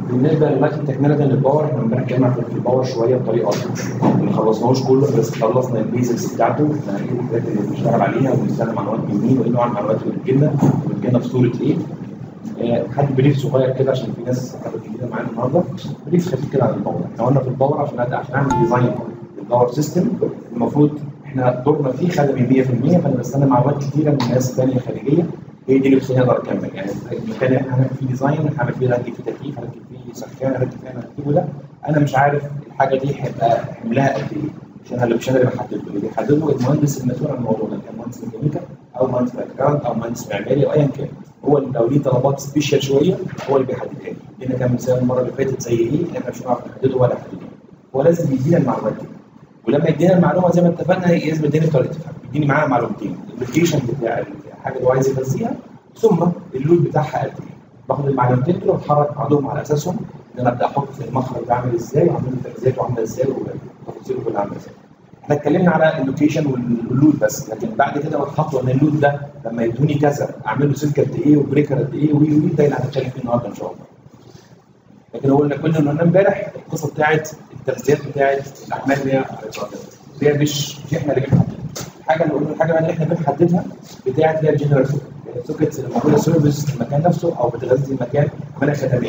بالنسبه للايتنج تكمله للباور احنا بنتكلم في الباور شويه بطريقه ما خلصناهوش كله بس خلصنا البيزكس بتاعته احنا ايه الحاجات اللي بنشتغل عليها وبنستخدم معلومات من مين وايه نوع المعلومات اللي بتجيلنا وبتجيلنا في صوره ايه آه، خد بريف صغير كده عشان في ناس كانت جديده معانا النهارده بريف خفيف كده عن الباور احنا قلنا في الباور عشان أبدأ- عشان اعمل ديزاين للباور سيستم المفروض احنا دورنا فيه خدمي 100% فانا بستخدم معلومات كتيره من ناس ثانيه خارجيه هي دي اللي بتخليني اقدر اكمل يعني المكان اللي احنا هنعمل فيه ديزاين هعمل فيه هركب فيه تكييف هركب فيه سخان هركب فيه انا هركبه ده انا مش عارف الحاجه دي هيبقى حملها قد ايه مش انا اللي مش انا اللي بحدده اللي بيحدده المهندس المسؤول عن الموضوع ده كان مهندس ميكانيكا او مهندس باك جراوند او مهندس معماري او ايا كان هو اللي لو ليه طلبات سبيشال شويه هو اللي بيحددها لي ادينا كام مثال المره اللي فاتت زي ايه احنا مش هنعرف نحدده ولا نحدده هو لازم يدينا المعلومات دي ولما يدينا المعلومه زي ما اتفقنا لازم يديني طريقه تفهم يديني معاها معلومتين اللوكيشن بتاع الحاجه اللي هو عايز يغذيها ثم اللود بتاعها قد ايه باخد المعلومتين دول واتحرك بعضهم على اساسهم ان انا ابدا احط في المخرج ده عامل ازاي وعامل تغذيته عامله ازاي وتفاصيله كلها عامله ازاي احنا اتكلمنا على اللوكيشن واللود بس لكن بعد كده الخطوه ان اللود ده لما يدوني كذا اعمل له سلك قد ايه وبريكر قد ايه وي وي ده اللي هنتكلم فيه النهارده ان شاء الله لكن هو اللي كنا قلنا امبارح القصه بتاعت التغذيات بتاعت الاحمال اللي هي هي مش مش احنا اللي بنحددها الحاجه اللي قلنا الحاجه اللي احنا بنحددها بتاعت اللي هي الجنرال سوكيتس اللي موجوده سيرفيس في المكان نفسه او بتغذي المكان من خدمات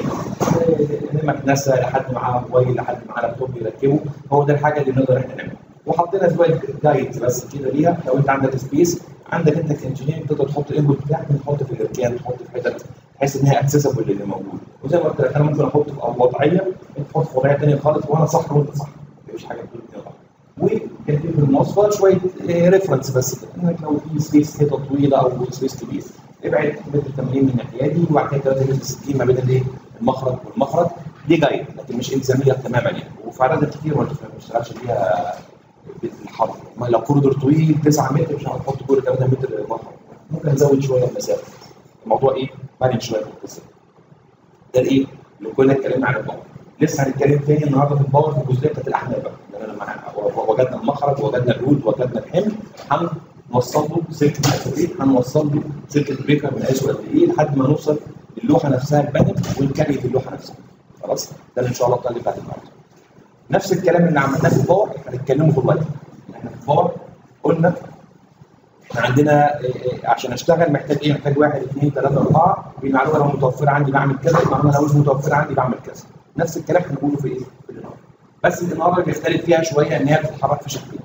مكنسه لحد معاه موبايل لحد معاه لابتوب يركبه هو ده الحاجه اللي نقدر احنا نعملها وحطينا شويه جايد بس كده ليها لو انت عندك سبيس عندك انت كانجينير تقدر تحط الانبوت بتاعك تحط في الاركان تحط في حتت بحيث ان هي اكسسبل للي موجود وزي ما قلت لك انا ممكن احط في وضعيه انت تحط في وضعيه ثانيه خالص وانا صح وانت صح مفيش حاجه بتقول كده غلط وكان في المواصفات شويه ريفرنس بس كده انك لو في سبيس كده طويله او سبيس كبير ابعد متر 80 من الناحيه دي وبعد كده 3 متر 60 ما بين الايه المخرج والمخرج دي جايد لكن مش الزاميه تماما يعني وفي عدد كتير ما بتشتغلش فيها بالحر ما لو كوريدور طويل 9 متر مش هنحط كل 3 متر مخرج ممكن نزود شويه المسافه الموضوع ايه؟ مرن شويه في القصه ده الايه؟ اللي كنا اتكلمنا عن الباور لسه هنتكلم تاني النهارده في الباور في الجزئيه بتاعت الاحمال بقى لان لما وجدنا المخرج وجدنا الرود وجدنا الحمل هنوصل له سلك الاساسي هنوصل له سلك البريكر من قد ايه لحد ما نوصل للوحه نفسها البانل ونكريت اللوحه نفسها خلاص ده اللي ان شاء الله الطالب بتاعت النهارده نفس الكلام اللي عملناه في الباور هنتكلمه في اللايت احنا في الباور قلنا احنا عندنا عشان اشتغل محتاج ايه؟ محتاج واحد اثنين ثلاثه اربعه المعلومه لو متوفره عندي بعمل كذا المعلومه لو مش متوفره عندي بعمل كذا نفس الكلام هنقوله في ايه؟ في الاناره بس الاناره اللي بيختلف فيها شويه ان هي بتتحرك في شكلين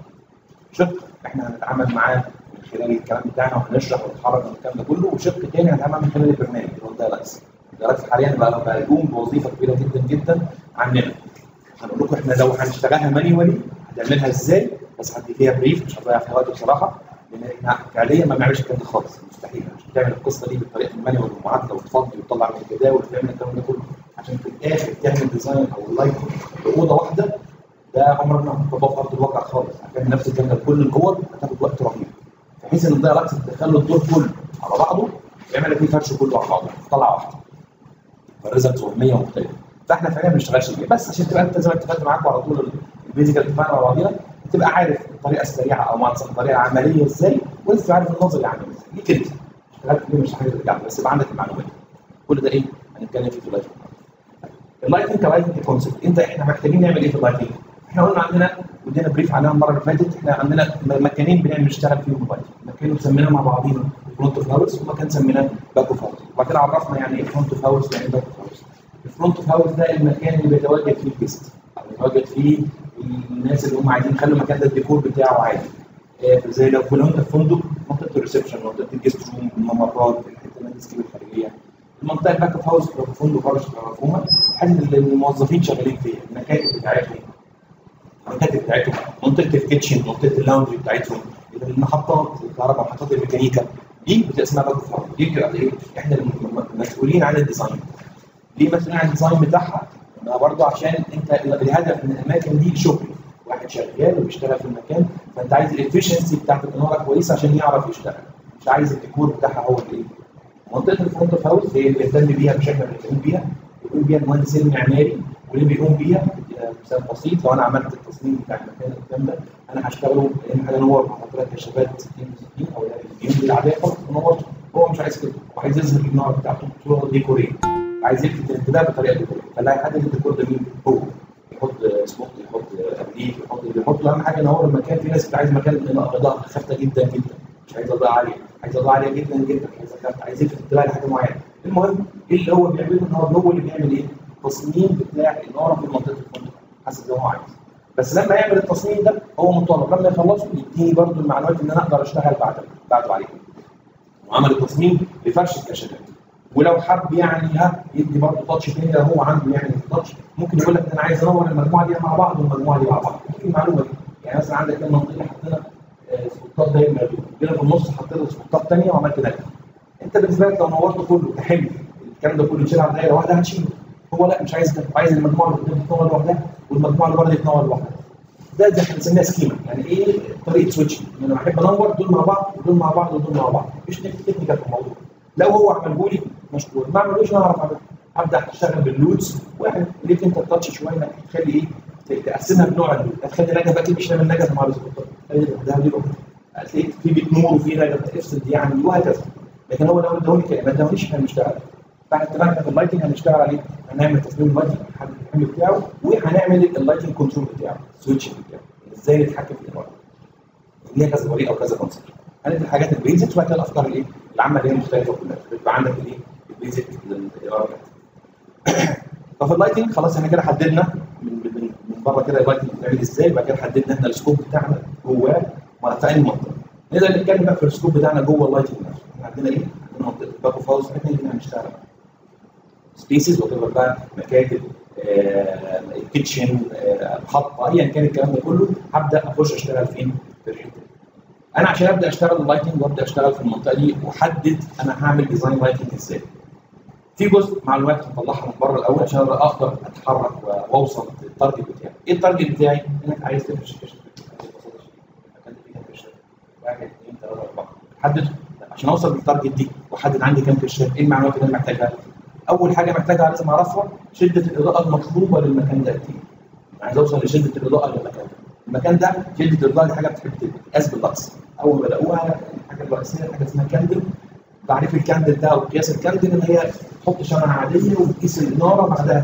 شق احنا هنتعامل معاه من خلال الكلام بتاعنا وهنشرح ونتحرك والكلام ده كله وشق تاني هنتعامل من خلال البرنامج اللي هو الدايلاكس الدايلاكس حاليا بقى بقى يقوم بوظيفه كبيره جدا جدا عننا هنقول لكم احنا لو هنشتغلها مانيوالي هتعملها ازاي بس هدي فيها بريف مش هضيع فيها وقت بصراحه لان احنا فعليا ما بنعملش الكلام ده خالص مستحيل عشان تعمل القصه دي بطريقه المانيوال والمعادله وتفضي وتطلع من الجداول وتعمل الكلام ده كله عشان في الاخر تعمل ديزاين او لايت لاوضه واحده ده عمرك ما هتطبقه في ارض الواقع خالص هتعمل نفس الكلام ده كل الاوض هتاخد وقت رهيب بحيث ان الضيق الاكس تدخل له الدور كله على بعضه يعمل لك الفرش كله على بعضه في طلعه واحده فالريزلتس وهميه ومختلفه فاحنا فعلا ما بنشتغلش بيه بس عشان تبقى انت زي ما اتفقت معاكم على طول البيزيكال اتفقنا مع بعضينا تبقى عارف الطريقه السريعه او مع الطريقه العمليه ازاي وانت تبقى عارف النظري عامل ازاي دي كده اشتغلت فيه مش حاجه ترجع بس يبقى عندك المعلومات كل ده ايه هنتكلم فيه في اللايتنج اللايتنج كلايتنج كونسبت انت احنا محتاجين نعمل ايه في اللايتنج احنا قلنا عندنا ودينا بريف عليها المره اللي فاتت احنا عندنا مكانين بنعمل نشتغل فيهم اللايتنج مكان سميناه مع بعضينا فرونت اوف هاوس ومكان سميناه باك اوف هاوس وبعد كده عرفنا يعني ايه فرونت اوف هاوس يعني باك اوف هاوس الفرونت اوف هاوس ده المكان اللي بيتواجد فيه الجست او بيتواجد فيه الناس اللي هم عايزين يخلوا المكان ده الديكور بتاعه عادي آه زي لو كنا انت في فندق منطقه الريسبشن منطقه الجست روم الممرات الحته اللاندسكيب الخارجيه المنطقه الباك اوف هاوس في فندق خالص مفهومه الحته اللي الموظفين شغالين فيها المكاتب بتاعتهم المكاتب بتاعتهم منطقه الكيتشن منطقه اللاوندري بتاعتهم المحطات الكهرباء محطات الميكانيكا دي بتبقى اسمها باك اوف هاوس دي بتبقى ايه احنا المسؤولين عن الديزاين ليه مسؤولين عن الديزاين بتاعها؟ برضه عشان انت الهدف من الاماكن دي شغل واحد شغال وبيشتغل في المكان فانت عايز الافشنسي بتاعت الاناره كويسه عشان يعرف يشتغل مش عايز الديكور بتاعها هو الايه منطقه الفرونت اوف هاوس هي اللي بيهتم بيها بشكل بيقوم بيها بيقوم بيها المهندس المعماري واللي بيقوم بيها مثال بسيط لو انا عملت التصميم بتاع المكان الكلام ده انا هشتغله لان حاجه نور بحط لك كشافات 60 60 او يعني الفيو العاديه خالص نورته هو مش عايز كده هو عايز يظهر النار بتاعته صوره ديكوريه عايز يلفت الانتباه بطريقه ديكوريه فاللي هيحدد الديكور ده مين؟ هو يحط سبوت يحط ابليك يحط يحط اهم حاجه ينور المكان في ناس عايز مكان اضاءه خافته جدا جدا مش عايز اضاءه عاليه عايز اضاءه عاليه جدا جدا عايز خافته عايز يلفت انتباه لحاجه معينه المهم ايه اللي هو بيعمله ان هو هو اللي بيعمل ايه؟ تصميم بتاع النار في منطقه الفندق حسب زي ما هو عايز بس لما يعمل التصميم ده هو مطالب لما يخلصه يديني برضه المعلومات ان انا اقدر اشتغل بعد بعده عليه وعمل التصميم لفرش الكشافات ولو حب يعني ها يدي برضه تاتش تاني لو هو عنده يعني تاتش ممكن يقول لك انا عايز انور المجموعه دي مع بعض والمجموعه دي مع بعض دي المعلومه دي يعني مثلا عندك كام منطقه حطينا سبوتات دايما جينا في النص حطينا سبوتات ثانيه وعملت نجم انت بالنسبه لك لو نورته كله كحلم الكلام ده كله يتشيل على دايره واحده هتشيله هو لا مش عايز كده عايز المجموعه اللي قدام تنور لوحدها والمجموعه اللي بره تنور لوحدها ده زي احنا بنسميها سكيما يعني ايه طريقه سويتشنج يعني انا بحب انور دول مع بعض ودول مع بعض ودول مع بعض مفيش تكنيكال في الموضوع لو هو عمله لي مشكور ما عملوش انا اعرف اعمله ابدا اشتغل باللودز واحد ليك انت التاتش شويه انك تخلي ايه تقسمها بنوع اللود هتخلي نجف اكيد مش تعمل نجف مع السبوتات خلي ده دي لوحدها هتلاقيك في بيت نور وفي نجف افصل يعني وهكذا لكن هو لو ادوني كده ما ادونيش احنا بنشتغل فاحنا اتفقنا في اللايتنج هنشتغل عليه هنعمل تصميم اللايتنج هنحدد الحمل بتاعه وهنعمل اللايتنج كنترول بتاعه السويتشنج بتاعه ازاي نتحكم في الاناره ليها كذا طريقه وكذا كونسبت هندي الحاجات البيزكس وبعد كده الافكار الايه العامه اللي هي مختلفه كلها يبقى عندك الايه البيزك للاناره ففي اللايتنج خلاص احنا كده حددنا من من من بره كده اللايتنج بتعمل ازاي بعد كده حددنا احنا السكوب بتاعنا جواه في اي منطقه نقدر نتكلم بقى في السكوب بتاعنا جوه اللايتنج نفسه احنا عندنا ايه؟ عندنا منطقه الباك اوف هاوس احنا اللي هنشتغل سبيسز وات بقى مكاتب آه، كيتشن آه، محطه ايا كان الكلام ده كله هبدا اخش اشتغل فين؟ في الحته دي. انا عشان ابدا اشتغل اللايتنج وابدا اشتغل في المنطقه دي واحدد انا هعمل ديزاين لايتنج ازاي. في جزء معلومات هطلعها من بره الاول عشان اقدر اتحرك واوصل للتارجت بتاعي. ايه التارجت بتاعي؟ انك عايز تفرش كشف المكان ده فيه كام كشاف؟ واحد اثنين ثلاثه اربعه. حدد عشان اوصل للتارجت دي واحدد عندي كام كشاف، ايه المعلومات اللي انا محتاجها؟ اول حاجه محتاجها لازم اعرفها شده الاضاءه المطلوبه للمكان ده كتير. عايز اوصل لشده الاضاءه للمكان ده. المكان ده شده الاضاءه دي حاجه بتحب تتقاس باللكس. اول ما بداوها الحاجه الرئيسيه حاجه اسمها كاندل. تعريف الكاندل ده او قياس الكاندل ان هي تحط شمعه عاديه وتقيس الاناره بعدها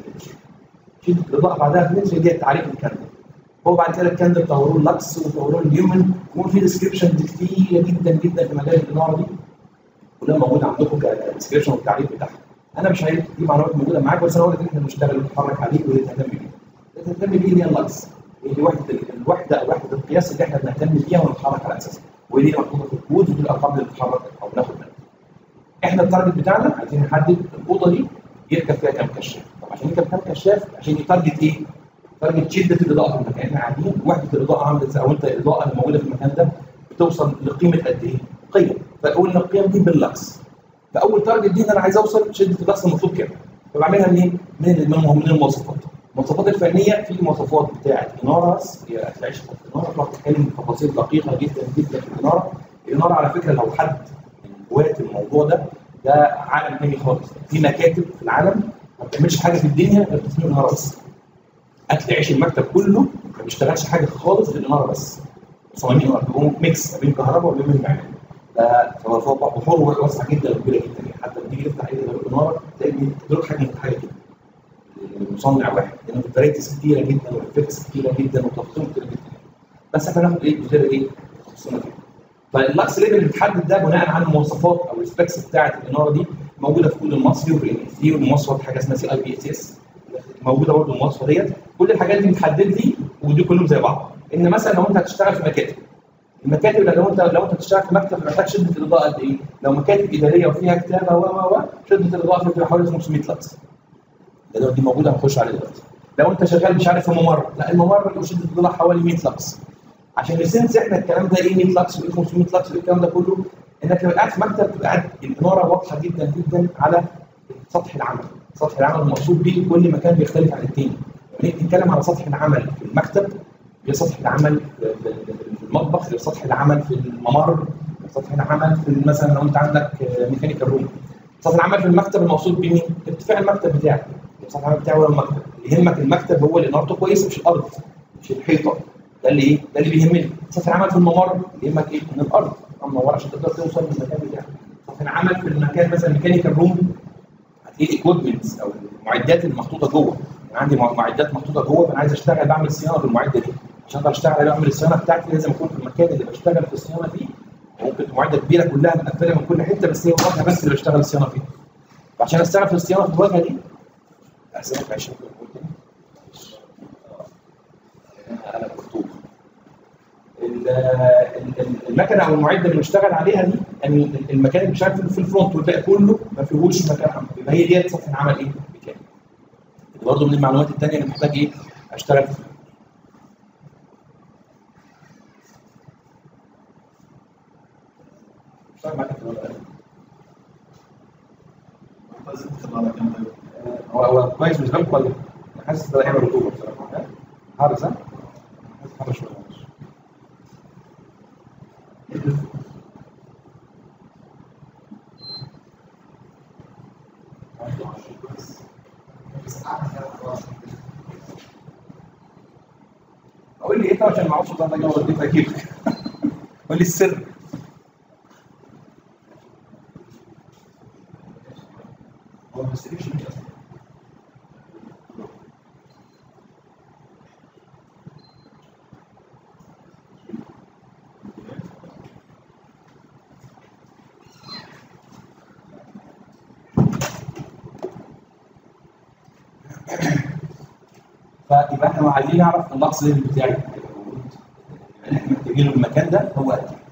شده الاضاءه بعدها بمتر دي تعريف الكاندل. هو بعد كده الكاندل طوروه اللكس وطوروه النيومن وفي ديسكربشن كتير جدا جدا في مجال الاناره دي كلها موجوده عندكم كديسكربشن والتعريف بتاعها. انا مش هيبقى دي معلومات موجوده معاك بس انا هقول لك احنا بنشتغل ونتحرك عليه واللي تهتم بيه. اللي تهتم بيه هي اللكس هي وحده الوحده او وحده القياس اللي احنا بنهتم بيها ونتحرك على اساسها ودي محطوطه في الكود ودي الارقام اللي بتتحرك او بناخد منها. احنا التارجت بتاعنا عايزين نحدد الاوضه دي يركب فيها كام كشاف طب عشان يركب كام كشاف عشان يتارجت ايه؟ تارجت شده الاضاءه في المكان احنا قاعدين وحده الاضاءه عامله ازاي او انت الاضاءه اللي موجوده في المكان ده بتوصل لقيمه قد ايه؟ قيم فقلنا القيم دي باللكس فاول تارجت دي ان انا عايز اوصل شده اللكس المطلوب كام فبعملها منين؟ من من من المواصفات المواصفات الفنيه في المواصفات بتاعه اناره هي هتلاقيش في الاناره تقعد تتكلم تفاصيل دقيقه جدا جدا في الاناره الاناره على فكره لو حد من هواة الموضوع ده ده عالم تاني خالص في مكاتب في العالم ما بتعملش حاجه في الدنيا غير تصميم اناره بس اكل عيش المكتب كله ما بيشتغلش حاجه خالص غير الاناره بس مصممين اناره بيبقوا ميكس بين كهرباء وبين معماري فهو بحور واسعه جدا وكبيره جدا يعني حتى لما تيجي تفتح اي الاناره تلاقي بتدور حاجه حاجه كده المصنع واحد لان فرايتيز كتيره جدا وافكتس كتيره جدا وتفاصيل كتيره جدا بس احنا هناخد ايه جزء ايه تخصصنا فيه فاللاكس ليفل اللي بتحدد ده بناء على المواصفات او السبيكس بتاعه الاناره دي موجوده في كود المصري وفي الان سي ومواصفات حاجه اسمها سي اي بي اس اس موجوده برضه المواصفه ديت كل الحاجات دي بتحدد لي ودي كلهم زي بعض ان مثلا لو انت هتشتغل في مكاتب المكاتب لو انت لو انت بتشتغل في مكتب محتاج شده الاضاءه قد ايه؟ لو مكاتب اداريه وفيها كتابه و و و شده الاضاءه فيها حوالي 500 لكس ده دي موجوده هنخش عليها دلوقتي لو انت شغال مش عارف في ممر لا الممر شده الاضاءه حوالي 100 لكس عشان السنس احنا الكلام ده ايه 100 لكس وايه 500 لكس وايه الكلام ده كله انك تبقى قاعد في مكتب تبقى قاعد الاناره واضحه جدا جدا على سطح العمل سطح العمل المقصود به كل مكان بيختلف عن التاني لما نيجي نتكلم على سطح العمل في المكتب غير سطح العمل في المطبخ غير سطح العمل في الممر غير سطح العمل في مثلا لو انت عندك ميكانيكال روم سطح العمل في المكتب المقصود بمين؟ ارتفاع المكتب بتاعك سطح العمل بتاعه هو المكتب اللي يهمك المكتب هو اللي انارته كويسه مش الارض مش الحيطه ده اللي ايه؟ ده اللي بيهمني سطح العمل في الممر اللي يهمك ايه؟ من الارض منور عشان تقدر توصل للمكان بتاعك سطح العمل في المكان مثلا ميكانيكال روم ايه الايكويبمنتس او المعدات اللي محطوطه جوه انا عندي مع- معدات محطوطه جوه فانا عايز اشتغل بعمل صيانه بالمعده دي عشان اقدر اشتغل عليها واعمل الصيانه بتاعتي لازم اكون في المكان اللي بشتغل في الصيانه فيه ممكن تبقى معده كبيره كلها مقفله من كل حته بس هي الواجهه بس اللي بشتغل الصيانه فيها فعشان اشتغل في الصيانه في الواجهه دي اسالك معلش ممكن أقول تاني؟ آه، انا مكتوب ال- ال- ال- المكنه او المعده اللي بشتغل عليها دي يعني المكان اللي بشتغل فيه في الفرونت والباقي كله ما فيهوش مكان عمل يبقى هي ديت سطح العمل ايه؟ بكام؟ دي برضه من المعلومات الثانيه اللي محتاج ايه؟ اشتغل فيها اشتغل معاك في الورقة. لازم تطلع لك انت هو هو كويس بالنسبه لكم ولا؟ انا حاسس ده هيعمل رطوبه بصراحه ها؟ حر صح؟ حاسس حر شويه معلش. قول لي ايه طبعا عشان ما اعرفش ده انا وديت اكيد قول لي السر هو ما بيستلمش مني اصلا فيبقى احنا عايزين نعرف النقص ليفل بتاعي هيبقى موجود. يعني احنا محتاجين المكان ده هو قد ايه.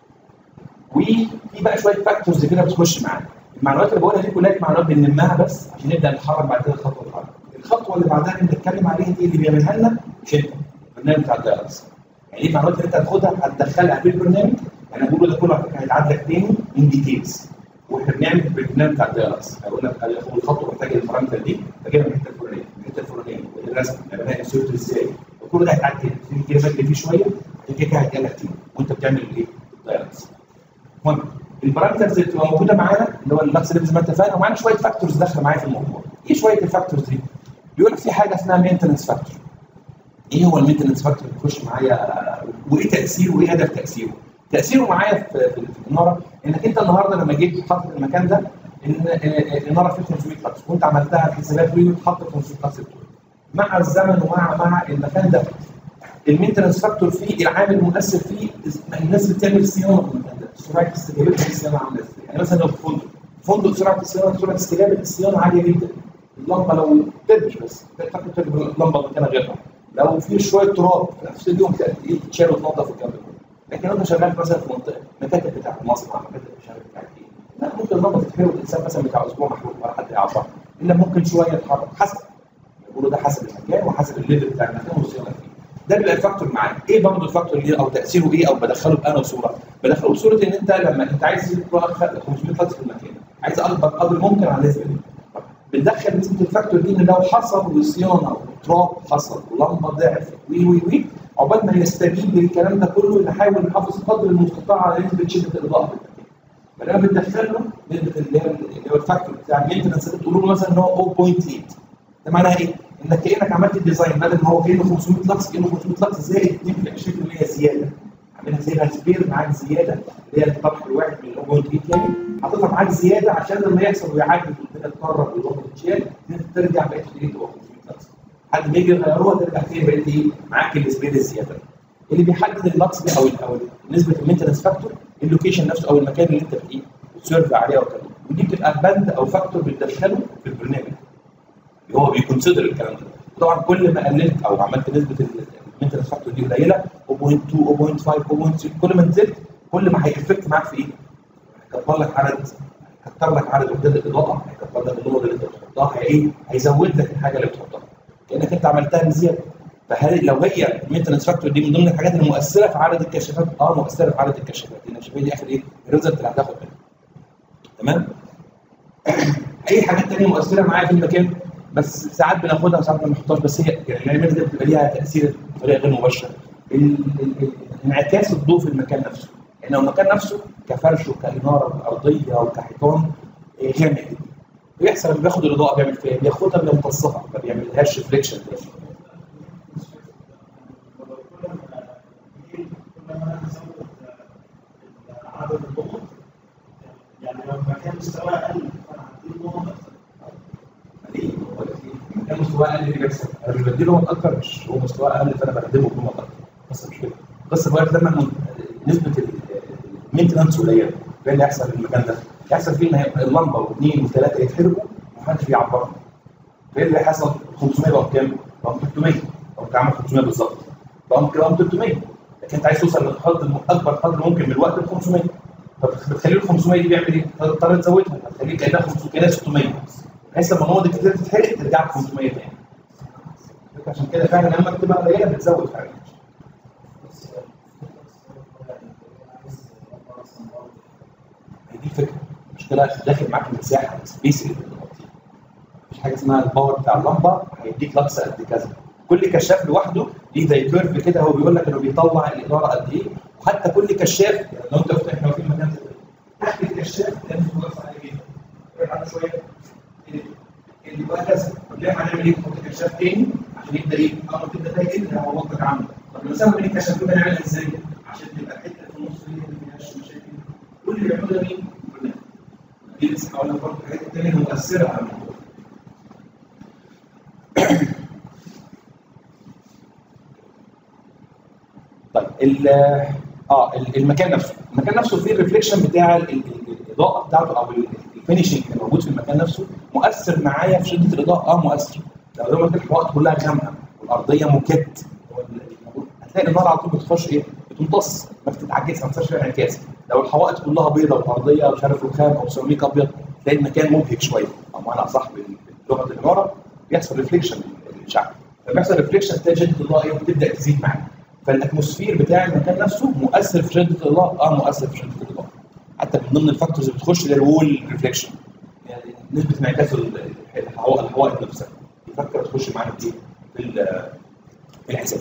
وفي بقى شويه فاكتورز كده بتخش معانا. المعلومات اللي بقولها دي كلها معلومات بنلمها بس عشان نبدا نتحرك بعد كده الخطوه اللي بعدها. الخطوه اللي بعدها اللي بنتكلم عليها دي اللي بيعملها لنا مش انت البرنامج بتاع الدايلكس. يعني ايه المعلومات اللي انت هتاخدها هتدخلها في البرنامج انا بقول ده كله على فكره هيتعاد لك تاني ان ديتيلز واحنا بنعمل في البرنامج بتاع الدايلكس هقول لك اول خطوه محتاج البارامتر دي بجيبها من الحته الفلانيه من الحته الفلانيه الرسم بناء انسيرت ازاي وكل ده هيتعاد تاني في كده بدري فيه شويه عشان كده هيتقال لك تاني وانت بتعمل الايه؟ الدايلكس المهم البارامترز اللي بتبقى موجوده معانا اللي هو اللكس اللي زي ما اتفقنا ومعانا شويه فاكتورز داخله معايا في الموضوع ايه شويه الفاكتورز دي؟ بيقول لك في حاجه اسمها مينتنس فاكتور ايه هو المينتنس فاكتور اللي بيخش معايا وايه تاثيره وايه هدف تاثيره؟ تاثيره معايا في في في الاناره انك انت النهارده لما جيت حاطط المكان ده ان آه، آه، الاناره فيه 500 لكس وانت عملتها الحسابات دي وتحط 500 لكس بتوعك. مع الزمن ومع مع المكان ده المينتنس فاكتور فيه العامل المؤثر فيه الناس اللي بتعمل صيانه في المكان ده سرعه استجابتها للصيانه عامله ازاي؟ يعني مثلا لو في فندق فندق سرعه الصيانه سرعه استجابه الصيانه عاليه جدا اللمبه لو تربش بس تاكل تربش اللمبه مكانها غيرها لو في شويه تراب في نفس اليوم تلاقي تشيل وتنظف الجنب كله لكن انت شغال مثلا في منطقه مكاتب بتاع مصنع مكاتب مش عارف بتاع ايه لا ممكن اللمبه تتحرق والانسان مثلا بتاع اسبوع محروق ولا حد يعرفها الا ممكن شويه يتحرك حسب بيقولوا ده حسب المكان وحسب الليفل بتاع المكان والصيانه فيه ده بيبقى الفاكتور معاك ايه برضه الفاكتور اللي او تاثيره ايه او بدخله بأنا صوره بدخله بصوره ان انت لما انت عايز تدخل 500 لتر في المكان عايز اكبر قدر ممكن على النسبه دي طب بندخل نسبه الفاكتور دي ان لو حصل وصيانه وتراب حصل ولمبه ضعفت وي وي وي عقبال ما يستجيب للكلام ده كله نحاول نحافظ قدر المستطاع على نسبه شده الاضاءه في المكان فلما بتدخل له نسبه اللي هي اللي هو الفاكتور بتاع المينتنس بتقول له مثلا ان هو 0.8 ده معناها ايه؟ انك كانك عملت الديزاين بدل ما هو كانه 500 لكس كانه 500 لكس زائد 2% زياده عاملها زي الهاسبير معاك زياده اللي هي الطرح الواحد من 0.8 يعني حاططها معاك زياده عشان لما يحصل ويعدي والدنيا تقرب والوضع تتشال انت ترجع بقيت ايه تبقى 500 لكس حد ما يجي يغيروها ترجع تاني بقيت ايه معاك السبير الزياده اللي بيحدد اللكس دي او او نسبه المينتنس فاكتور اللوكيشن نفسه او المكان اللي انت بت- ايه بتسيرف عليه وكده ودي بتبقى بند او فاكتور بتدخله في البرنامج هو بيكونسيدر الكلام ده طبعا كل ما قللت او عملت نسبه المينتنس فاكتور دي قليله 0.2 0.5 0.6 كل ما نزلت كل ما هيفكت معاك في ايه؟ هيكبر لك عدد هيكتر لك عدد وحدات الاضاءه هيكبر لك النور اللي انت بتحطها هي ايه؟ هيزود لك الحاجه اللي بتحطها كانك انت عملتها بزياده فهل لو هي المينتنس فاكتور دي من ضمن الحاجات المؤثره في عدد الكشافات اه مؤثره في عدد الكشافات لان الكشافات دي اخر ايه؟ الريزلت اللي هتاخد منها تمام؟ اي حاجات تانية مؤثره معايا في المكان بس ساعات بناخدها وساعات ما بنحطهاش بس هي يعني العلامات دي بتبقى ليها تاثير بطريقه غير مباشره ال- ال- ال- انعكاس الضوء في المكان نفسه يعني لو المكان نفسه كفرش وكاناره وكارضيه وكحيطان إيه، غامق جدا بيحصل لما بياخد الاضاءه بيعمل فيها إيه؟ بياخدها بيمتصها ما بيعملهاش ريفليكشن كل ما انا ازود عدد النقط يعني لو المكان مستواه اقل فانا هديه نقط اكتر مكان مستواه اقل اللي بيحصل انا مش بديله نقط اكتر مش هو مستواه اقل فانا بخدمه بنقط اكتر بس مش كده بس الوقت لما الم- نسبه المينتنانس قليله ايه اللي هيحصل في المكان ده؟ هيحصل فيه ان هي- اللمبه واثنين وثلاثه يتحرقوا ومحدش بيعبرهم فايه اللي هيحصل 500 بقوا كام؟ بقوا 300 او انت عامل 500 بالظبط بقوا كده بقوا 300 لكن انت عايز توصل للقدر اكبر قدر ممكن من الوقت ل 500 فبتخلي ال 500 دي بيعمل ايه؟ تضطر تزودها هتخليه كانها 500 كانها 600 بحيث لما النقط كتير تتحرق ترجع ل 500 تاني عشان كده فعلا لما بتبقى قليله بتزود فعلا هي دي الفكره المشكله داخل معاك المساحه السبيس اللي بتغطيه مفيش حاجه اسمها الباور بتاع اللمبه هيديك لكس قد كذا كل كشاف لوحده ليه زي كيرف كده هو بيقول لك انه بيطلع الاداره قد ايه وحتى كل كشاف يعني لو انت قلت احنا واقفين مكان زي ده، تحت الكشاف لازم توقف عليه كده ابعد عنه شويه إيه؟ اللي بقى كذا طب ليه هنعمل ايه نحط كشاف تاني عشان يبدا ايه اول ما تبدا ده يقل هيعوضك عنه طب المسافه بين الكشافين ده نعملها ازاي عشان تبقى الحته في النص دي اللي ما فيهاش مشاكل كل اللي بيعملوا ده مين؟ البرنامج. دي لسه هقول لك برضه الحاجات التانيه المؤثره على الموضوع طيب ال اه ال- المكان نفسه المكان نفسه فيه الريفليكشن بتاع ال- ال- الاضاءه بتاعته او ال- الفينشنج اللي موجود في المكان نفسه مؤثر معايا في شده الاضاءه اه مؤثر لو زي ما قلت لك الحوائط كلها غامقه والارضيه موكيت هو ال- الموجود. هتلاقي النار على طول بتخش ايه؟ بتمتص ما بتتعجزش ما بتصيرش فيها انعكاس لو الحوائط كلها بيضاء والارضيه مش عارف رخام او سيراميك ابيض تلاقي المكان مبهج شويه او معنى اصح بال- بلغه العماره بيحصل ريفليكشن للشعب لما بيحصل ريفليكشن تلاقي شده الاضاءه ايه بتبدا تزيد معاك فالاتموسفير بتاع المكان نفسه مؤثر في شده الاضاءه اه مؤثر في شده الاضاءه حتى من ضمن الفاكتورز اللي بتخش اللي هي الوول ريفليكشن يعني نسبه انعكاس ال- الحوائط الحوائط نفسها دي فاكتور تخش معانا في في ال- في الحساب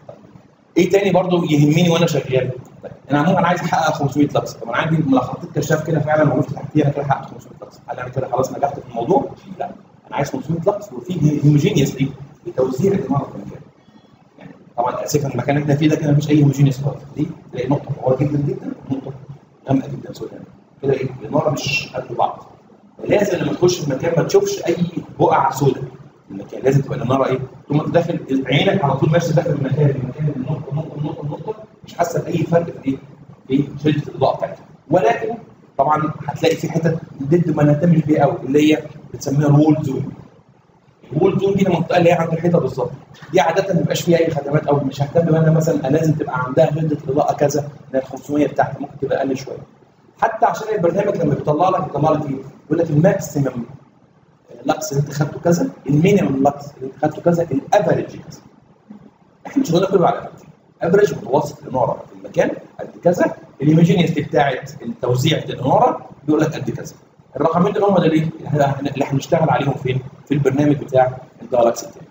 ايه تاني برضو يهمني وانا شغال طيب، انا عموما عايز احقق 500 لكس طب انا عندي لو حطيت كشاف كده فعلا وقفت تحتيه انا كده حققت 500 لكس هل انا كده خلاص نجحت في الموضوع؟ لا انا عايز 500 لكس وفي هيموجينيوس دي لتوزيع الاناره في المكان يعني طبعا اسفا المكان اللي احنا فيه ده كده مفيش اي هوموجينيوس خالص دي تلاقي نقطه صغيره جدا جدا نقطه غامقه جدا سوداء كده ايه الاناره مش قد بعض لازم لما تخش المكان ما تشوفش اي بقع سوداء المكان لازم تبقى الاناره ايه طول ما انت داخل عينك على طول ماشي داخل المكان المكان النقطه النقطه النقطه النقطه مش حاسه باي فرق في ايه في شده الاضاءه بتاعتها ولكن طبعا هتلاقي في حتت ضد ما نهتمش بيها قوي اللي هي بتسميها الوول زون الوول زون دي المنطقه اللي هي عند الحيطه بالظبط دي عاده ما بيبقاش فيها اي خدمات او مش ههتم بقى انا مثلا أنا لازم تبقى عندها شده الاضاءه كذا من ال 500 بتاعتي ممكن تبقى اقل شويه حتى عشان البرنامج لما بيطلع لك بيطلع لك ايه؟ يقول لك الماكسيمم لاكس اللي انت خدته كذا المينيمم لاكس اللي انت خدته كذا الافريج كذا احنا شغلنا كله على الافريج افريج متوسط الاناره في المكان قد كذا الايمجينيتي بتاعت التوزيع الاناره بيقول لك قد كذا الرقمين دول هم اللي اللي هنشتغل عليهم فين؟ في البرنامج بتاع الدايلاكس التاني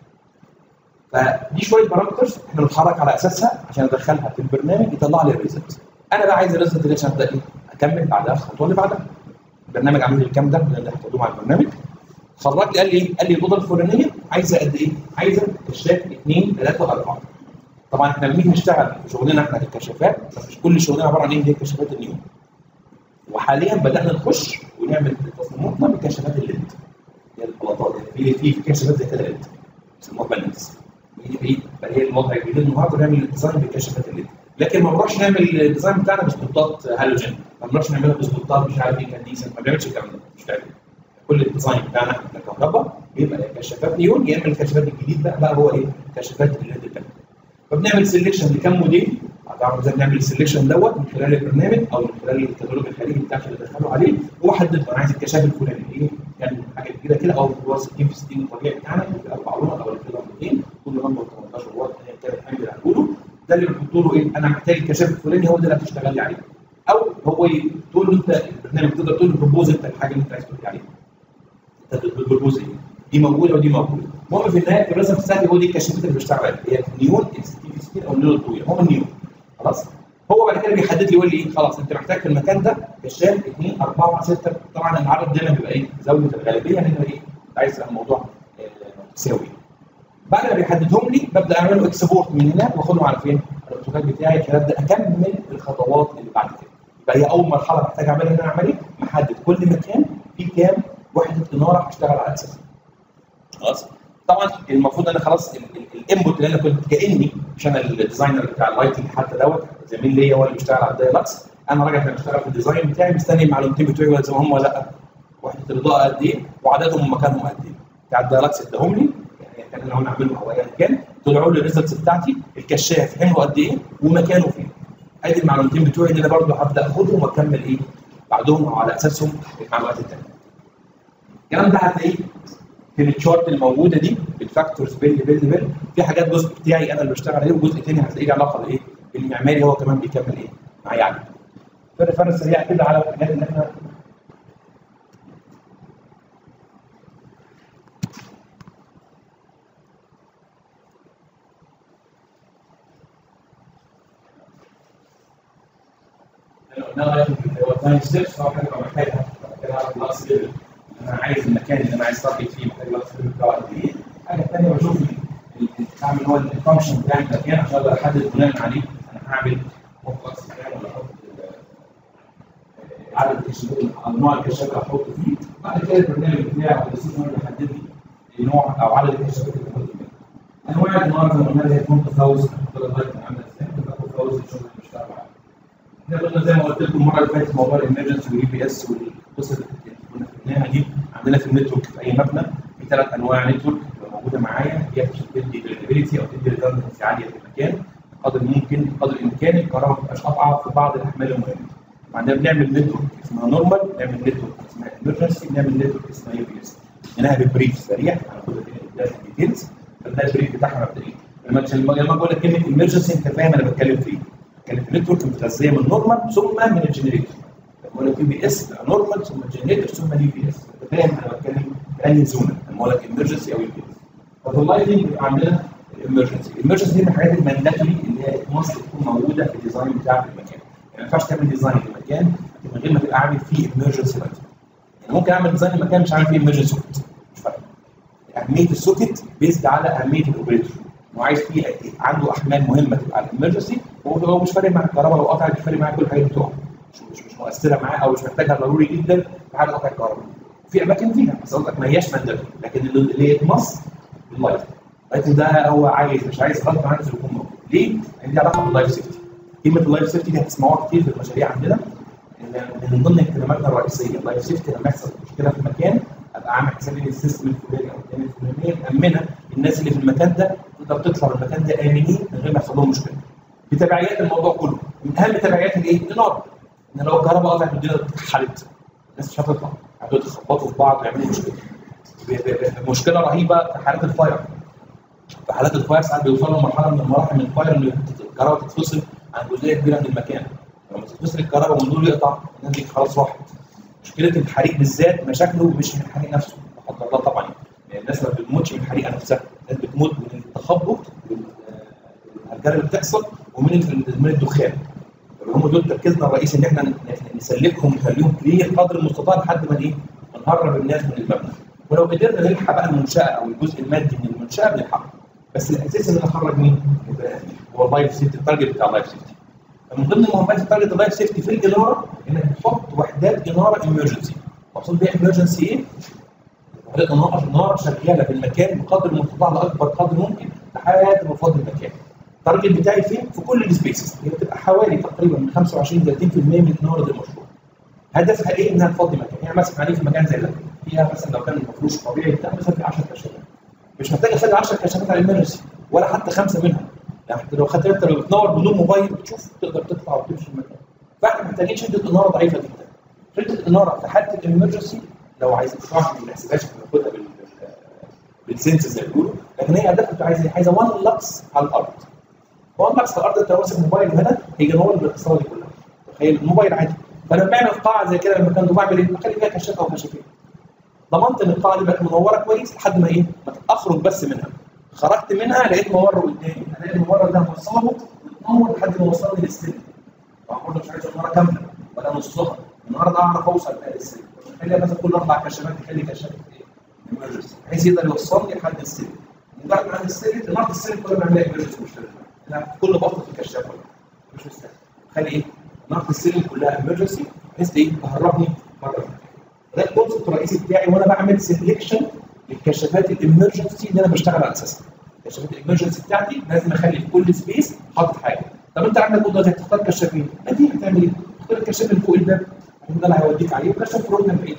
فدي شويه بارامترز احنا بنتحرك على اساسها عشان ادخلها في البرنامج يطلع لي الريزلت انا بقى عايز الريزلت دي عشان ابدا ايه؟ اكمل بعدها الخطوه اللي بعدها البرنامج عامل لي الكام ده اللي هتاخدوه مع البرنامج خرج لي قال لي ايه؟ قال لي الاوضه الفلانيه عايزه قد ايه؟ عايزه كشاف 2 3 4 طبعا احنا لما نيجي نشتغل في شغلنا احنا في الكشافات مش كل شغلنا عباره عن ايه؟ هي كشافات النيون وحاليا بدانا نخش ونعمل تصميماتنا بكشافات الليد هي البلاطات في في في كشافات زي كده ليد بيسموها بالانس هي فهي الوضع الجديد النهارده نعمل الديزاين بكشافات الليد لكن ما بنروحش نعمل الديزاين بتاعنا بسبوتات هالوجين ما بنروحش نعملها بسبوتات مش عارف ايه كانديسنت ما بنعملش الكلام ده مش فاهم كل الديزاين بتاعنا احنا ككهرباء بيبقى يا كشافات نيون يا اما الكشافات الجديد بقى بقى هو ايه كشافات الليد بتاعنا فبنعمل سيلكشن لكم موديل هتعرف ازاي بنعمل السيلكشن دوت من خلال البرنامج او من خلال الكتالوج الخارجي بتاعك اللي دخله عليه هو حدد انا عايز الكشاف الفلاني ايه كان حاجه كبيره كده او هو 60 في 60 الطبيعي بتاعنا في اربع لون او كده 200 كل لون 18 واط ايا كان الحمل اللي هنقوله ده اللي بنحط له ايه انا محتاج الكشاف الفلاني هو ده اللي هتشتغل لي عليه او هو ي- تقول له انت البرنامج تقدر تقول له بروبوز انت الحاجه اللي انت عايز تقول لي عليها انت بتبروبوز ايه دي موجوده ودي موجوده المهم في النهايه في الرسم السهل هو دي الكشافات اللي بشتغل عليها هي النيون ال 60 في 60 او النيون الطويل هو النيون خلاص هو بعد كده بيحدد لي يقول لي ايه خلاص انت محتاج في المكان ده كشاف 2 4 6 طبعا العدد دايما بيبقى ايه زاويه الغالبيه لان ايه عايز الموضوع آه، متساوي بعد ما بيحددهم لي ببدا اعمل له اكسبورت من هناك واخدهم على فين؟ على الاوتوكاد بتاعي عشان ابدا اكمل الخطوات اللي بعد كده يبقى هي اول مرحله محتاج اعملها ان انا اعمل ايه؟ محدد كل مكان فيه كام وحده اناره هشتغل على اساسها خلاص طبعا المفروض انا خلاص الانبوت اللي انا كنت كاني مش انا الديزاينر بتاع اللايتنج حتى دوت زميل ليا هو اللي بيشتغل على الدايلكس انا راجع عشان اشتغل في الديزاين بتاعي مستني المعلومتين بتوعي ولا زي ما هم ولا لا وحده الاضاءه قد ايه وعددهم ومكانهم قد ايه بتاع الدايلكس اداهم لي يعني كان لو انا اعمله او ايا كان طلعوا لي الريزلتس بتاعتي الكشاف حمله قد ايه ومكانه فين ادي المعلومتين بتوعي اللي انا برضه هبدا اخدهم واكمل ايه بعدهم او على اساسهم المعلومات الثانيه الكلام ده هتلاقيه في التشارت الموجوده دي الفاكتورز بيل بيل بيل في حاجات جزء بتاعي انا اللي بشتغل عليه وجزء تاني هتلاقيه له علاقه بايه؟ بالمعماري هو كمان بيكمل ايه؟ معايا عليه. فرق فرق سريع كده على الحاجات اللي احنا قلنا هو تايم ستيبس هو حاجه محتاجها محتاج اعرف اللاكس ليفل انا عايز المكان اللي انا عايز تارجت فيه محتاج لاكس ليفل بتاعه قد ايه الحاجه الثانيه بشوف اعمل هو الفانكشن بتاع المكان عشان اقدر احدد بناء عليه انا هعمل احط لاكس كام ولا احط عدد الكشافات او نوع الكشافات اللي هحط فيه بعد كده البرنامج بتاعي او السيستم اللي بيحدد لي النوع او عدد الكشافات اللي هحط فيها انواع النهارده زي ما قلنا هي كونت هاوس هتفضل لغايه عامله ازاي كونت هاوس الشغل اللي بيشتغل عليه احنا قلنا زي ما قلت لكم المره اللي فاتت موضوع الامرجنسي والاي بي اس والقصه اللي كنا فهمناها دي عندنا في النتورك في اي مبنى في ثلاث انواع نتورك موجوده معايا هي بتدي فيريبيليتي او تدي ريدندنسي عاليه في المكان قدر ممكن قدر الامكان الكهرباء ما تبقاش قطعه في بعض الاحمال المهمه عندنا بنعمل نتورك اسمها نورمال بنعمل نتورك اسمها امرجنسي بنعمل نتورك اسمها يو بي اس هناها بالبريف سريع هناخدها في الديتيلز فده البريف بتاعها مبدئيا لما لما بقول لك كلمه امرجنسي انت فاهم انا بتكلم في ايه كانت النتورك متغذيه من نورمال ثم من الجنريتور بقول لك بي اس نورمال ثم الجنريتور ثم اليو بي اس انت فاهم انا بتكلم في انهي زونه لما اقول لك امرجنسي او يو بي اس ففي اللايتنج بيبقى عندنا الامرجنسي الامرجنسي دي من الحاجات المانداتوري اللي هي مصر تكون موجوده في الديزاين بتاع المكان يعني ما ينفعش تعمل ديزاين لمكان من غير ما تبقى عامل فيه امرجنسي لايتنج يعني ممكن اعمل ديزاين لمكان مش عامل فيه امرجنسي سوكت مش فارق اهميه السوكت بيزد على اهميه الاوبريتور هو عايز فيه عنده احمال مهمه تبقى على الامرجنسي هو مش فارق مع الكهرباء لو قطعت مش فارق معاه كل الحاجات بتوعه مش مش, مش مؤثره معاه او مش محتاجها ضروري جدا في حاله قطع الكهرباء في اماكن فيها بس قصدك ما هياش مانداتوري لكن اللي يتمص اللايت اللايت ده هو عايز مش عايز غصب عنه يكون موجود ليه؟ لان دي علاقه باللايف سيفتي كلمه اللايف سيفتي دي هتسمعوها كتير في المشاريع عندنا من ضمن اهتماماتنا الرئيسيه اللايف سيفتي لما يحصل مشكله في المكان ابقى عامل حساب ان السيستم الفلاني او الثاني الفلانيه مامنه الناس اللي في المكان ده تقدر تطلع من المكان ده امنين من غير ما يحصل لهم مشكله. بتبعيات الموضوع كله من اهم تبعيات الايه؟ النار ان لو الكهرباء قطعت والدنيا اتحلت الناس مش هتطلع هتقعدوا يخبطوا في بعض ويعملوا مشكله. مشكله رهيبه في حالات الفاير. في حالات الفاير ساعات بيوصلوا لمرحله من المراحل من الفاير ان الكهرباء تتفصل عن جزئيه كبيره من المكان. لما تتفصل الكهرباء والنور يقطع الناس دي خلاص راحت. مشكله الحريق بالذات مشاكله مش من الحريق نفسه لا قدر الله طبعا يعني الناس ما بتموتش من الحريقه نفسها الناس بتموت من التخبط والهرجله اللي بتحصل ومن من الدخان هم دول تركيزنا الرئيسي ان احنا نسلكهم ونخليهم كلير قدر المستطاع لحد ما ايه نهرب الناس من المبنى ولو قدرنا نلحق بقى المنشاه او الجزء المادي من المنشاه بنلحقه بس الاساس ان نخرج مين؟ هو اللايف سيفتي التارجت بتاع اللايف سيفتي فمن ضمن مهمات التارجت اللايف سيفتي في الاناره انك تحط وحدات اناره ايمرجنسي مقصود بيها ايمرجنسي ايه؟ وحدات اناره نار شغاله في المكان بقدر المستطاع لاكبر قدر ممكن لحد ما فاضي المكان التارجت بتاعي فين؟ في كل السبيسز هي بتبقى حوالي تقريبا من 25 ل 30% من اناره المشروع هدفها ايه؟ انها تفضي مكان يعني مثلا عليه في مكان زي ده فيها مثلا لو كان مفروش طبيعي بتاع مثلا في 10 كشافات مش محتاج اخلي 10 كشافات على الامرجنسي ولا حتى خمسه منهم يعني حتى لو خدت انت لو بتنور بدون موبايل بتشوف تقدر تطلع وتمشي المكان فاحنا محتاجين شده اناره ضعيفه جدا شده الاناره في حاله الامرجنسي لو عايزين طبعا ما بنحسبهاش بناخدها بال بالسنس زي ما بيقولوا لكن هي هدفها عايزه عايزه 1 لكس على الارض 1 لكس على الارض انت ماسك موبايل هنا هيجنور الاتصالات دي كلها تخيل الموبايل عادي فانا بعمل قاعه زي كده المكان ده بعمل ايه؟ بخلي فيها كشاف او كشافين ضمنت ان القاعه دي بقت منوره كويس لحد ما ايه؟ ما اخرج بس منها خرجت منها لقيت ممر قدامي الاقي الممر ده موصله وتنور لحد ما وصلني للسلم برضه مش عايز المره كامله ولا نصها النهارده اعرف اوصل بقى للسلم خلي مثلا كل اربع كشافات تخلي كشاف ايه؟ emergency بحيث يقدر يوصلني لحد السلم مجرد ما عند السلم النهارده السلم كله بيعمل emergency مش لا كل بطل في كشاف ولا مش مستاهل خلي ايه؟ نقطة السلم كلها emergency بحيث ايه؟ تهربني بره ده الكونسبت الرئيسي بتاعي وانا بعمل سelection الكشافات الامرجنسي اللي انا بشتغل على اساسها كشافات الامرجنسي بتاعتي لازم اخلي في كل سبيس حاطط حاجه طب انت عندك اوضه هتختار كشافين ادي هتعمل ايه؟ تختار الكشاف اللي فوق الباب ده اللي هيوديك عليه وكشاف ركن بعيد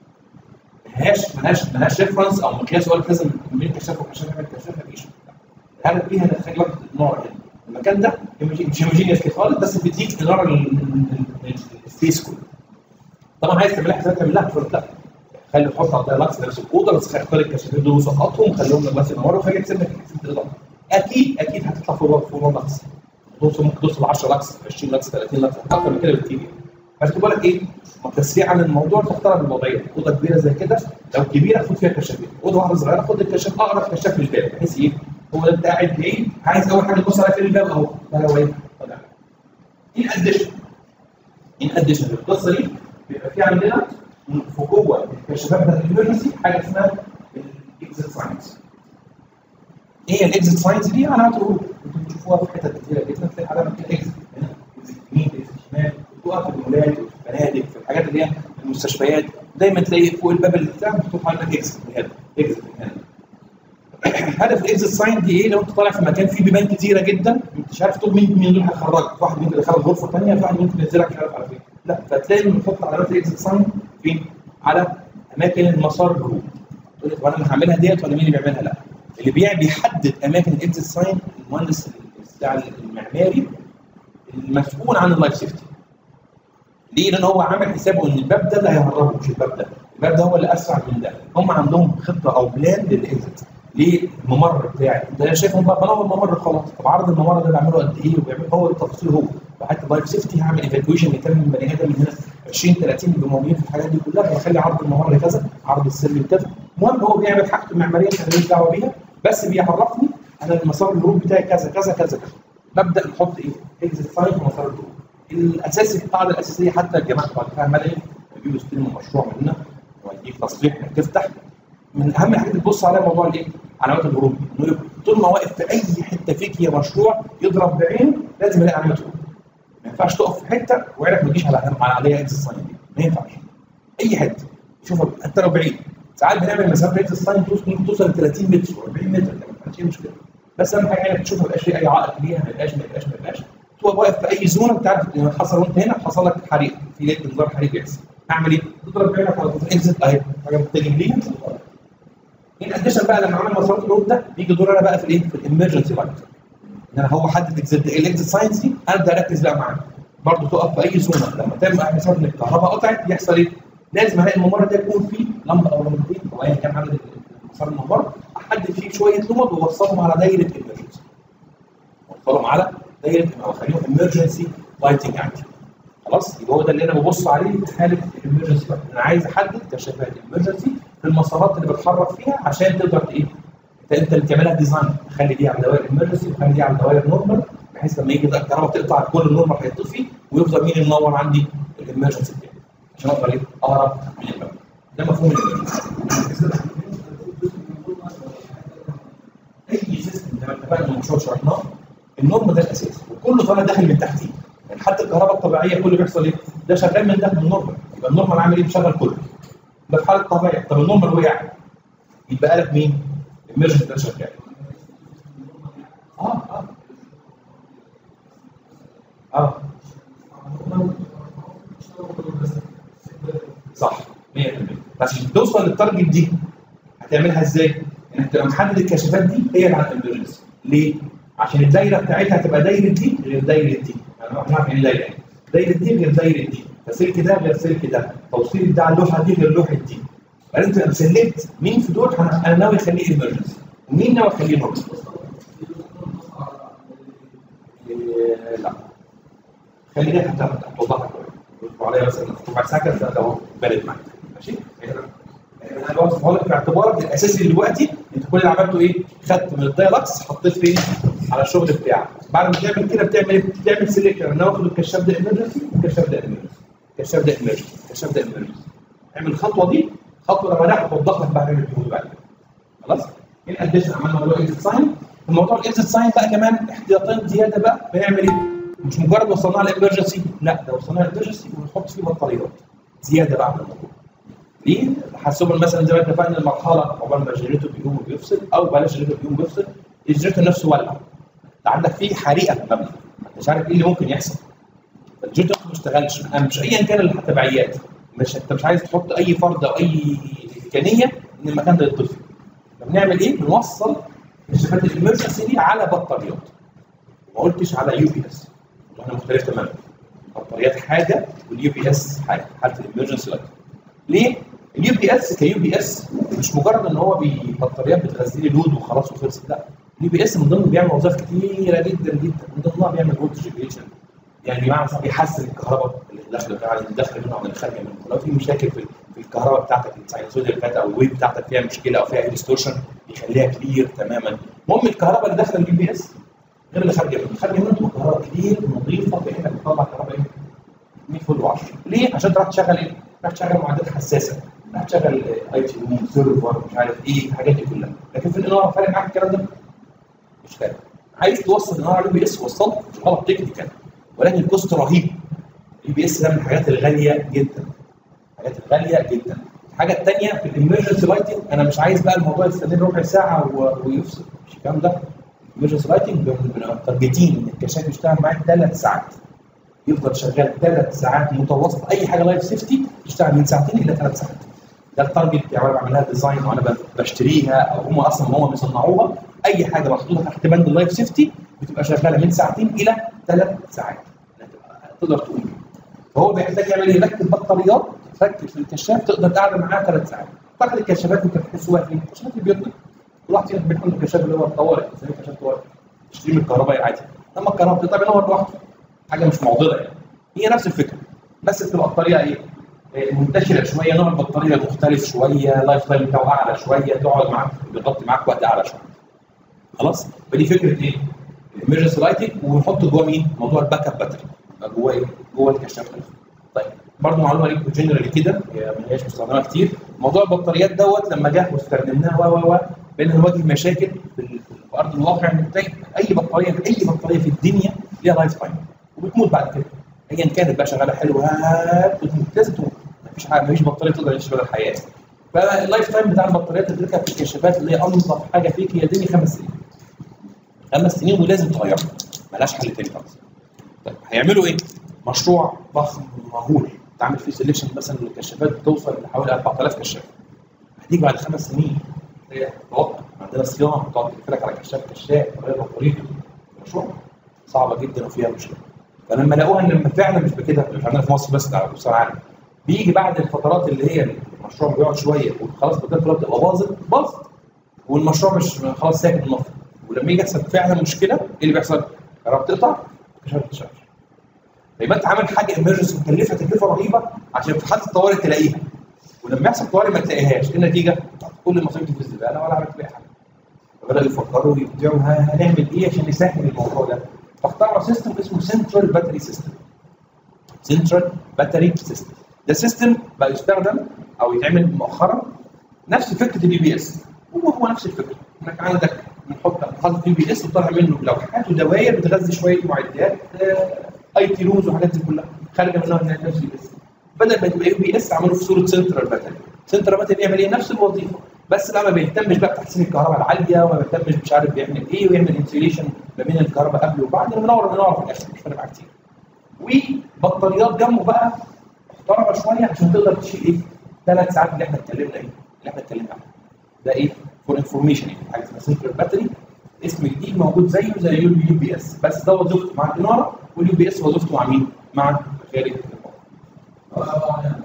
ملهاش ملهاش ملهاش ريفرنس او مقياس يقول لك لازم من كشاف وكشاف يعمل كشاف مفيش الهدف فيها انك تخلي واحد نوع هنا المكان ده مش هوموجينيوس خالص بس بيديك اناره السبيس كله طبعا عايز تعملها حساب تعملها مش لا خلي تحط على الدايلاكس نفس الاوضه بس اختار الكشافين دول وسقطهم خليهم لك بس ينوروا وخلي تسيب لك الاضاءه اكيد اكيد هتطلع فوق فوق لكس توصل ممكن توصل 10 لكس 20 لكس 30 لكس اكتر من كده بكتير بس تقول لك ايه؟ ما تسريع عن الموضوع تختار بالوضعيه اوضه كبيره زي كده لو كبيره خد فيها كشافين اوضه واحده صغيره خد الكشاف اقرب كشاف للباب بحيث ايه؟ هو انت قاعد بعيد عايز اول حاجه تبص على فين الباب اهو ده هو ايه؟ طلع ان اديشن ان اديشن القصه دي بيبقى في عندنا في جوه الكشافات بتاعت الامرجنسي حاجه اسمها الاكزيت ساينز ايه الاكزيت ساينز دي علامات الهروب انتوا بتشوفوها في حتت كتيره جدا تلاقي علامه كده اكزيت هنا اكزيت يمين اكزيت شمال بتقف في المولات وفي الفنادق في الحاجات اللي هي المستشفيات دايما تلاقي فوق الباب اللي بتاع مكتوب علامه اكزيت من هنا اكزيت من هنا هدف الاكزيت ساين دي ايه لو انت طالع في مكان فيه بيبان كتيره جدا مش عارف طول مين مين دول هيخرجك واحد ممكن يدخلك غرفه ثانيه واحد ممكن ينزلك مش عارف على فين لا فتلاقي بنحط علامات الاكزيت ساين فين؟ على اماكن المسار الهروب تقول لي طب انا هعملها ديت ولا مين اللي بيعملها؟ لا اللي بيع بيحدد اماكن الاكزيت ساين المهندس بتاع المعماري المسؤول عن اللايف سيفتي ليه؟ لان هو عامل حسابه ان الباب ده اللي هيهربه مش الباب ده الباب ده هو اللي اسرع من ده هم عندهم خطه او بلان للاكزيت ليه الممر بتاعي انت شايفهم بقى بنور الممر خلاص طب عرض الممر ده بعمله قد ايه وبيعمل هو التفاصيل هو وحتى اللايف سيفتي هعمل ايفاكويشن لكام من بني ادم من هنا 20 30 بيبقوا موجودين في الحاجات دي كلها بخلي عرض الممر كذا عرض السلم كذا المهم هو بيعمل حاجته المعماريه انا ماليش دعوه بيها بس بيعرفني انا المسار الهروب بتاعي كذا كذا كذا كذا ببدا نحط ايه؟ اكزيت ساين ومسار الهروب الاساسي القاعده الاساسيه حتى الجماعه بتوع الدفاع المدني بيجوا يستلموا مشروع مننا ويديك تصريح انك تفتح من اهم الحاجات اللي تبص عليها موضوع الايه؟ علامات الهروب انه طول ما واقف في اي حته فيك يا مشروع يضرب بعينه لازم يلاقي علامه هروب ما ينفعش تقف في حته وعينك ما تجيش على على عليها اكس ساين دي ما ينفعش اي حته شوف حتى لو بعيد ساعات بنعمل مسافه اكس ساين ممكن توصل ل 30 متر و40 متر ما فيش مشكله بس اهم حاجه عينك تشوف ما يبقاش في اي عائق ليها ما يبقاش ما يبقاش ما يبقاش تبقى واقف في اي زونه انت عارف ان حصل وانت هنا حصل لك حريق في ليله انذار حريق بيحصل اعمل ايه؟ تضرب بعينك على طول اكزت اهي حاجه بتتجه ليها ان اديشن بقى لما عمل مسارات الهروب ده بيجي دور انا بقى في الايه؟ في الامرجنسي لايت ان انا هو حدد اكزت الاكزت ساينس دي ابدا اركز بقى معاه برضه تقف في اي زونه لما تعمل حساب ان الكهرباء قطعت يحصل ايه؟ لازم الاقي الممر ده يكون فيه لمبه او لمبتين او ايا كان عدد مسار الممر احدد فيه شويه لمض واوصلهم على دايره امرجنسي اوصلهم على دايره او اخليهم امرجنسي لايتنج عندي خلاص يبقى هو ده اللي انا ببص عليه في حاله الامرجنسي انا عايز احدد كشافات الامرجنسي في المسارات اللي بتحرك فيها عشان تقدر ايه انت انت اللي تعملها ديزاين تخلي دي على دوائر امرجنسي وتخلي دي على دوائر نورمال بحيث لما يجي بقى الكهرباء تقطع كل النورمال هيطفي ويفضل مين منور عندي الامرجنسي بتاعي عشان اقدر ايه اهرب من الباب ده مفهوم الامرجنسي اي سيستم زي ما اتفقنا من المشروع شرحناه النورم ده الاساس وكله طالع داخل من تحتيه يعني حتى الكهرباء الطبيعيه كله بيحصل ايه؟ ده شغال من ده من النورمال يبقى النورمال عامل ايه؟ مشغل كله ده في حاله طبيعيه طب النورمال وقع يبقى لك مين؟ الميرجن ده شغال اه اه اه صح 100% بس عشان توصل للتارجت دي هتعملها ازاي؟ انك تبقى محدد الكشافات دي هي اللي على الامبيرنس ليه؟ عشان الدايره بتاعتها تبقى دايره دي غير دايره دي يعني احنا عارفين دايره ايه دايره دي غير دايره دي فسلك ده غير سلك ده توصيل ده على اللوحه دي غير لوحه دي بعدين انت سلكت مين في دول انا أنا ناوي اخليه ايمرجنسي ومين ناوي اخليه نورمال إيه، لا خلي ده حتى هتوضحها كويس عليها بس ربع ساعه كده لو بلد معاك ماشي انا بوصفها لك باعتبارك الاساسي دلوقتي انت كل اللي عملته ايه؟ خدت من الدايلكس حطيت فين؟ على الشغل بتاعك بعد ما تعمل كده بتعمل ايه؟ بتعمل سيلكت انا واخد الكشاف ده ايمرجنسي والكشاف ده ايمرجنسي الكشاف ده ايمرجنسي الكشاف ده ايمرجنسي اعمل الخطوه دي خطوه لما انا هوضح لك بعد ما الجهود بعد كده خلاص؟ ايه الاديشن عملنا موضوع الاكزيت ساين في موضوع الاكزيت ساين بقى كمان احتياطات زياده بقى بنعمل ايه؟ مش مجرد وصلناها للامرجنسي لا ده وصلناها للامرجنسي ونحط فيه بطاريات زياده بقى على الموضوع ليه؟ حاسبا مثلا زي ما اتفقنا المرحله عقبال ما الجنريتور بيقوم وبيفصل او بلاش الجنريتور بيقوم وبيفصل الجنريتور نفسه ولع انت عندك فيه حريقه في المبنى ما انتش عارف ايه اللي ممكن يحصل الجنريتور ما اشتغلش مش ايا كان التبعيات مش انت مش عايز تحط اي فرد او اي امكانيه ان المكان ده يطفي فبنعمل ايه؟ بنوصل كشافات الامرجنسي دي على بطاريات ما قلتش على يو بي اس احنا مختلف تماما بطاريات حاجه واليو بي اس حاجه حاله الامرجنسي لايت ليه؟ اليو بي اس كيو بي اس مش مجرد ان هو بي- بطاريات بتغذي لي لود وخلاص وخلصت لا اليو بي اس من ضمن بيعمل وظائف كتيره جدا جدا من ضمنها بيعمل فولتج ريجريشن يعني بمعنى صح بيحسن الكهرباء اللي داخله بتاع اللي داخله منها ومن الخارجه منها لو في مشاكل في في الكهرباء بتاعتك الساينسويد اللي فاتت او الويف بتاعتك فيها مشكله او فيها ديستورشن بيخليها كلير تماما المهم الكهرباء اللي داخله اليو بي اس غير اللي خارجه منه الخارجه منه تبقى كهرباء كتير نظيفه بحيث انك تطلع كهرباء ايه 100 فل و10 ليه؟ عشان تروح تشغل ايه؟ تروح تشغل معدات حساسه تروح تشغل اي تي روم سيرفر مش عارف ايه الحاجات دي كلها لكن في الاناره فارق معاك الكلام ده؟ مش فارق عايز توصل الاناره على البي اس وصلت مش غلط تكنيكال ولكن الكوست رهيب البي بي اس ده من الحاجات الغاليه جدا الحاجات الغاليه جدا الحاجه الثانيه في الامرجنسي لايتنج انا مش عايز بقى الموضوع يستمر ربع ساعه و- ويفصل مش الكلام ده الامرجنسي لايتنج بنبقى متارجتين ان الكشاف يشتغل معاك ثلاث ساعات يفضل شغال ثلاث ساعات متواصله اي حاجه لايف سيفتي تشتغل من ساعتين الى ثلاث ساعات ده التارجت يعني انا بعملها ديزاين وانا ب- بشتريها او هم اصلا هم بيصنعوها اي حاجه محطوطه تحت بند اللايف سيفتي بتبقى شغاله من ساعتين الى ثلاث ساعات يعني تبقى- تقدر تقوم بيها. فهو بيحتاج يعمل إيه؟ يركب بطاريات تركب في الكشاف تقدر تقعد معاه ثلاث ساعات فاكر الكشافات انت بتحس واقف فين؟ الكشافات اللي بيطلق كل واحد فينا بيكون الكشاف اللي هو الطوارئ زي كشاف طوارئ تشتري من الكهرباء عادي لما الكهرباء بتقطع بينور لوحده حاجه مش معضله يعني هي نفس الفكره بس بتبقى الطريقه ايه؟ إيه، منتشره شويه نوع البطاريه مختلف شويه لايف تايم بتاعه اعلى شويه تقعد معاك بيغطي معاك وقت اعلى شويه خلاص فدي فكره ايه؟ الامرجنسي لايتنج ونحط جوه مين؟ موضوع الباك اب باتري يبقى جوه ايه؟ جوه الكشاف نفسه. طيب برضه معلومه ليكم جنرال كده هي ما هياش مستخدمه كتير موضوع البطاريات دوت لما جه واستخدمناه و و و بقينا نواجه مشاكل في, ال- في ارض الواقع ان بتلاقي اي بطاريه اي بطاريه في الدنيا ليها لايف تايم وبتموت بعد كده ايا كانت بقى شغاله حلوه هات بتموت لازم تموت مفيش حاجه مفيش بطاريه تقدر تعيش بدل الحياه فاللايف تايم بتاع البطاريات اللي بتركب في الكشافات اللي هي انظف حاجه فيك هي الدنيا خمس سنين خمس سنين ولازم تغيرها ملهاش حل تاني خالص طيب هيعملوا ايه؟ مشروع ضخم مهول تعمل فيه سelection مثلا للكشافات بتوصل لحوالي 4000 كشاف هتيجي بعد خمس سنين تلاقي توقع عندنا صيانه تقعد تقفلك على كشاف كشاف تغير بطاريته مشروع صعبه جدا وفيها مشكله فلما لقوها ان لما فعلا مش بكده مش عندنا في مصر بس ده على مستوى العالم بيجي بعد الفترات اللي هي المشروع بيقعد شويه وخلاص البطاريه كلها بتبقى باظت باظت والمشروع مش خلاص ساكت النفط ولما يجي يحصل فعلا مشكله ايه اللي بيحصل؟ الكهرباء بتقطع الكشاف ما بتشتغلش يبقى انت عامل حاجه ايمرجنسي مكلفه تكلفه رهيبه عشان في حاله الطوارئ تلاقيها ولما يحصل طوارئ ما تلاقيهاش ايه النتيجه؟ كل المصاريف دي في الزباله ولا عملت بيها حاجه فبداوا يفكروا يبدعوا ها- هنعمل ايه عشان نسهل الموضوع ده فاخترعوا سيستم اسمه سنترال باتري سيستم سنترال باتري سيستم ده سيستم بقى يستخدم او يتعمل مؤخرا نفس فكره البي بي اس هو هو نفس الفكره انك عندك بنحط حاطط بي بي اس وطالع منه لوحات ودوائر بتغذي شويه معدات اي تي رومز وحاجات دي كلها خارجه منها من نفس البي اس بدل ما تبقى يو بي اس عملوا في صوره سنترال باتري سنترال باتري بيعمل ايه نفس الوظيفه بس بقى ما بيهتمش بقى بتحسين الكهرباء العاليه وما بيهتمش مش عارف بيعمل ايه ويعمل انسيوليشن ما بين الكهرباء قبل وبعد منور منور في الاخر مش فارق معاه كتير وبطاريات جنبه بقى محترمه شويه عشان تقدر تشيل ايه ثلاث ساعات اللي احنا اتكلمنا ايه اللي احنا اتكلمنا عنه ده ايه فور انفورميشن يعني حاجه اسمها سنترال باتري اسم جديد موجود زيه زي اليو بي اس بس ده وظيفته مع الاناره واليو بي اس وظيفته مع مين؟ مع خارج البطارية.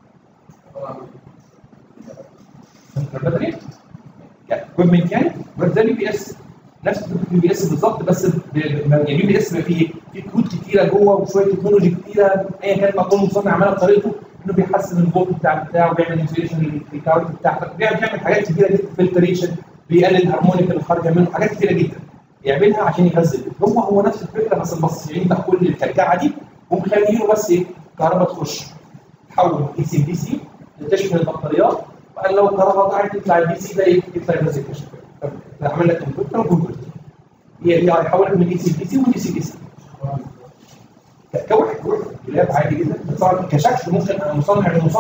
سنترال باتري اكويبمنت يعني بس ده اليو بي اس نفس فكره اليو بي اس بالظبط بس ب- يعني اليو بي اس فيه في كروت كتيره جوه وشويه تكنولوجي كتيره ايا كان ما كل مصنع عملها بطريقته انه بيحسن الفولت بتاع بتاعه وبيعمل انسيوليشن للكارت بتاعتك بيعمل بيعمل حاجات كتيره جدا فلتريشن بيقلل الهارمونيك اللي خارجه منه حاجات كتيره جدا يعملها عشان يغذي هو هو نفس الفكره بس مبصرين بقى كل الكلكعه دي ومخلينه بس ايه كهرباء تخش تحول اي سي دي سي تشحن البطاريات وقال لو الكهرباء ضاعت يطلع الدي سي ده يطلع يغذي الكشف فعمل لك كونفرتر وكونفرتر هي هي هيحولك من اي سي دي سي ودي سي دي سي كواحد كلاب عادي جدا طبعا كشكل ممكن مصنع لمصنع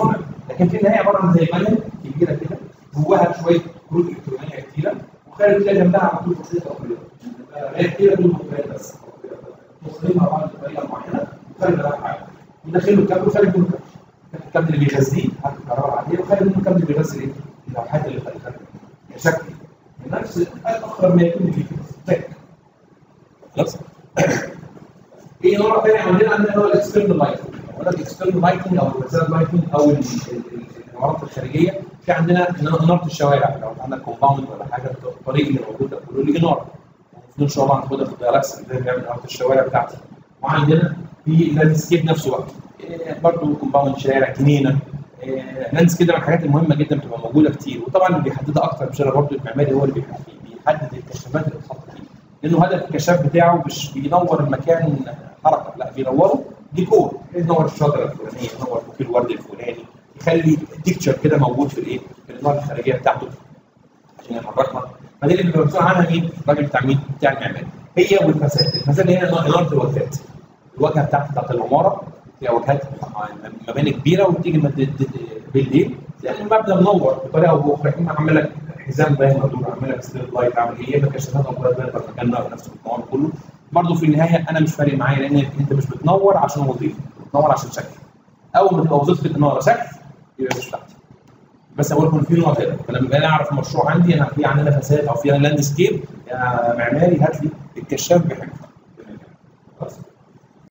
لكن في النهايه عباره عن زي بانل كبيره كده جواها شويه كروت الكترونيه كتيره وخارج كده جنبها على طول وسيله تقريبا غير كده دول مقبلات بس توصلين مع بعض بطريقه معينه وخارج بقى حاجه وداخل له كابل وخارج منه كابل الكابل اللي بيغذيه حاطط الكهرباء عليه وخارج منه كابل بيغذي ايه؟ اللوحات اللي خارج شكل نفس اخر ما يكون في كده خلاص ايه نوع تاني عندنا عندنا هو الاكسترنال لايتنج ولا الاكسترنال لايتنج او الريزرف لايتنج او ال- ال- العمارات الخارجيه في عندنا اناره الشوارع لو عندك كومباوند ولا حاجه الطريق اللي موجود ده كله ليه اناره ان شاء الله هناخدها في الدايركس ازاي بنعمل اناره الشوارع بتاعتي وعندنا في لاندسكيب نفسه بقى إيه برضه كومباوند شارع جنينه لاندسكيب ده من الحاجات المهمه جدا بتبقى موجوده كتير وطبعا اللي بيحددها اكتر مش انا برضه المعماري هو اللي بيحدد بيحدد الكشافات اللي بتتحط فيه لانه هدف الكشاف بتاعه مش بينور المكان حركه لا بينوره ديكور ينور الشجره الفلانيه ينور بوكيه الورد الفلاني يخلي التكتشر كده موجود في الايه؟ في الاناره الخارجيه بتاعته عشان يحركنا فدي اللي بيبقى مسؤول عنها مين؟ الراجل بتاع مين؟ بتاع المعماري هي والفساد، الفساد هي اناره الواجهات الواجهه بتاعت بتاعت العماره فيها واجهات مباني كبيره وتيجي مد- د- بالليل لان المبنى منور بطريقه او باخرى اما اعمل لك حزام باين مدور اعمل لك ستريت لايت اعمل ايه يبقى كشافات او باين في مكاننا نفس النور كله برضه في النهايه انا مش فارق معايا لان انت مش بتنور عشان وظيفه بتنور عشان شكل اول ما تبقى وظيفه الاناره شكل يبقى مش بتاعتي بس اقول لكم في نوع كده فلما انا اعرف مشروع عندي انا في عندنا فساد او في لاند سكيب يا معماري هات لي الكشاف بحاجه